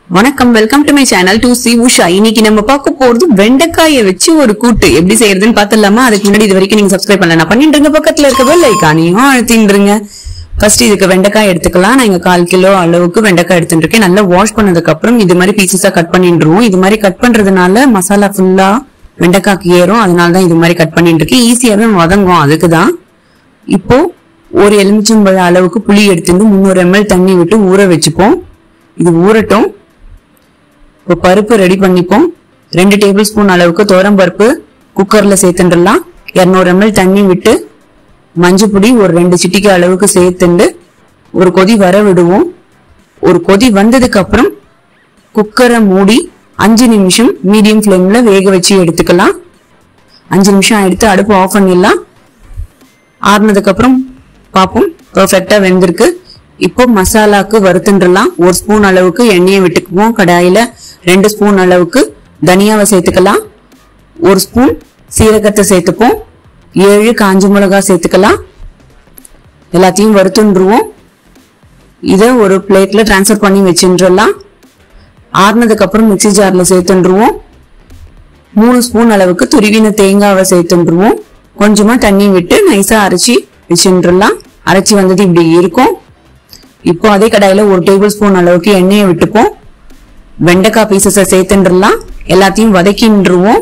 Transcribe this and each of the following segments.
வணக்கம் welcome to my channel to C Usha இன்னைக்கு நம்ம பார்க்க போறது வெண்டைக்காயை வச்சு ஒரு கூட்டு எப்படி செய்யறதுன்னு பாத்துடலாமா அதுக்கு முன்னாடி இது வரைக்கும் நீங்க சப்ஸ்கிரைப் பண்ணல நான் பண்ணிட்டு பக்கத்துல இருக்க பெல் ஐக்கானையும் அழுத்தின்றீங்க ஃபர்ஸ்ட் இதுக்கு வெண்டைக்காய் எடுத்துக்கலாம் நான் இங்க கால் கிலோ அளவுக்கு வெண்டைக்காய் எடுத்துட்டு இருக்கேன் நல்லா வாஷ் பண்ணதுக்கு அப்புறம் இது மாதிரி பீசஸா கட் பண்ணிடுவோம் இது மாதிரி கட் பண்றதுனால மசாலா ஃபுல்லா வெண்டைக்காய்க்கு ஏறும் அதனால தான் இது மாதிரி கட் பண்ணிட்டு இருக்கேன் ஈஸியாவே வதங்கும் அதுக்கு தான் இப்போ ஒரு எலுமிச்சம்பழ அளவுக்கு புளி எடுத்துட்டு முந்நூறு எம்எல் தண்ணி விட்டு ஊற வச்சுப்போம் இது ஊறட்டும் இப்போ பருப்பு ரெடி பண்ணிப்போம் ரெண்டு டேபிள் ஸ்பூன் அளவுக்கு தோரம் பருப்பு குக்கர்ல சேர்த்துடலாம் இரநூறு எம்எல் தண்ணி விட்டு மஞ்சள் பொடி ஒரு ரெண்டு சிட்டிக்கு அளவுக்கு சேர்த்துண்டு ஒரு கொதி வர விடுவோம் ஒரு கொதி வந்ததுக்கு அப்புறம் குக்கரை மூடி அஞ்சு நிமிஷம் மீடியம் ஃப்ளேம்ல வேக வச்சு எடுத்துக்கலாம் அஞ்சு நிமிஷம் எடுத்து அடுப்பு ஆஃப் பண்ணிடலாம் ஆறுனதுக்கு அப்புறம் பார்ப்போம் பெர்ஃபெக்டா வெந்திருக்கு இப்போ மசாலாக்கு வறுத்துன்றலாம் ஒரு ஸ்பூன் அளவுக்கு எண்ணெயை விட்டுக்குவோம் கடாயில ரெண்டு ஸ்பூன் அளவுக்கு தனியாவை சேர்த்துக்கலாம் ஒரு ஸ்பூன் சீரகத்தை சேர்த்துப்போம் ஏழு காஞ்ச மிளகா சேர்த்துக்கலாம் எல்லாத்தையும் வறுத்துன்றுவோம் இதை ஒரு பிளேட்ல ட்ரான்ஸ்ஃபர் பண்ணி வச்சுன்றலாம் ஆறுனதுக்கு அப்புறம் மிக்ஸி ஜார்ல சேர்த்துன்றுவோம் மூணு ஸ்பூன் அளவுக்கு துருவின தேங்காவை சேர்த்துருவோம் கொஞ்சமா தண்ணி விட்டு நைஸா அரைச்சி வச்சுட்டுலாம் அரைச்சி வந்தது இப்படி இருக்கும் இப்போ அதே கடாயில ஒரு டேபிள் ஸ்பூன் அளவுக்கு எண்ணெயை விட்டுப்போம் வெண்டைக்காய் பீசஸை சேர்த்துட்டுலாம் எல்லாத்தையும் வதக்கின்றுவோம்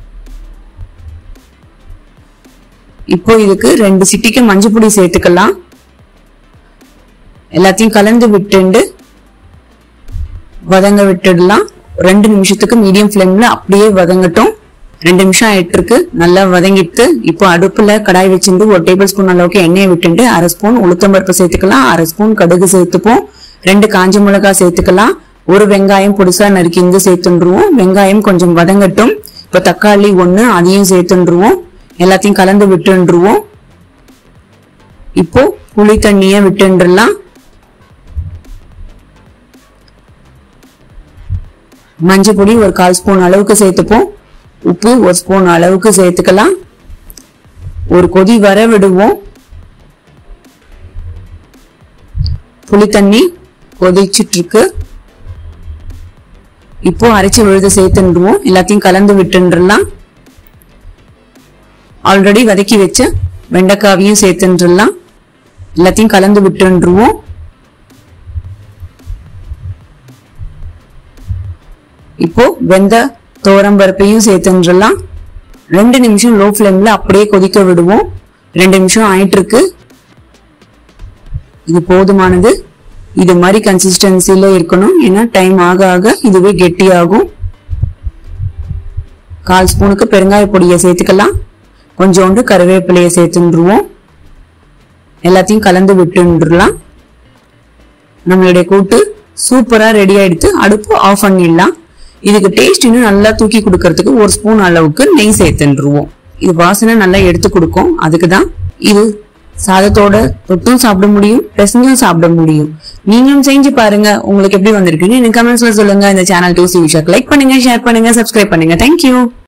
இப்போ இதுக்கு ரெண்டு சிட்டிக்கு மஞ்சள் பொடி சேர்த்துக்கலாம் எல்லாத்தையும் கலந்து விட்டுண்டு வதங்க விட்டுடலாம் ரெண்டு நிமிஷத்துக்கு மீடியம் ஃப்ளேம்ல அப்படியே வதங்கட்டும் ரெண்டு நிமிஷம் ஆயிட்டு இருக்கு நல்லா வதங்கிட்டு இப்போ அடுப்புல கடாய் வச்சுட்டு ஒரு டேபிள் ஸ்பூன் அளவுக்கு எண்ணெயை விட்டுட்டு அரை ஸ்பூன் உளுத்தம்பருப்பு சேர்த்துக்கலாம் அரை ஸ்பூன் கடுகு சேர்த்துப்போம் ரெண்டு காஞ்ச மிளகாய் சேர்த்துக்கலாம் ஒரு வெங்காயம் பொடிசா நறுக்கி இங்க சேர்த்துருவோம் வெங்காயம் கொஞ்சம் வதங்கட்டும் இப்போ தக்காளி ஒண்ணு அதையும் சேர்த்துருவோம் எல்லாத்தையும் கலந்து விட்டுருவோம் இப்போ புளி தண்ணியை விட்டுன்றலாம் மஞ்சள் பொடி ஒரு கால் ஸ்பூன் அளவுக்கு சேர்த்துப்போம் உப்பு ஒரு ஸ்பூன் அளவுக்கு சேர்த்துக்கலாம் ஒரு கொதி வர விடுவோம் புளி தண்ணி கொதிச்சிட்டு இருக்கு இப்போ அரைச்சி விழுத சேர்த்துருவோம் எல்லாத்தையும் கலந்து விட்டுன்றலாம் ஆல்ரெடி வதக்கி வச்ச வெண்டைக்காவையும் சேர்த்துன்றலாம் எல்லாத்தையும் கலந்து விட்டுருவோம் இப்போ வெந்த தோரம் பருப்பையும் சேர்த்துன்றலாம் ரெண்டு நிமிஷம் லோ ஃப்ளேம்ல அப்படியே கொதிக்க விடுவோம் ரெண்டு நிமிஷம் ஆயிட்டு இருக்கு இது போதுமானது இது மாதிரி கன்சிஸ்டன்சில இருக்கணும் ஏன்னா டைம் ஆக ஆக இதுவே கெட்டியாகும் கால் ஸ்பூனுக்கு பெருங்காய பொடியை சேர்த்துக்கலாம் கொஞ்சோண்டு கருவேப்பிலையை சேர்த்துருவோம் எல்லாத்தையும் கலந்து விட்டுலாம் நம்மளுடைய கூட்டு சூப்பரா ரெடி ஆயிடுத்து அடுப்பு ஆஃப் பண்ணிடலாம் இதுக்கு டேஸ்ட் இன்னும் நல்லா தூக்கி கொடுக்கறதுக்கு ஒரு ஸ்பூன் அளவுக்கு நெய் சேர்த்துருவோம் இது வாசனை நல்லா எடுத்து கொடுக்கும் அதுக்கு தான் இது சாதத்தோட தொட்டும் சாப்பிட முடியும் பிசைஞ்சும் சாப்பிட முடியும் நீங்களும் செஞ்சு பாருங்க உங்களுக்கு எப்படி வந்திருக்குன்னு எனக்கு கமெண்ட்ஸ்ல சொல்லுங்க இந்த சேனல் டூ சி விஷாக்கு லைக் பண்ணுங்க ஷேர் பண்ணுங்க சப்ஸ்கிரைப் பண்ணுங்க தேங்க்யூ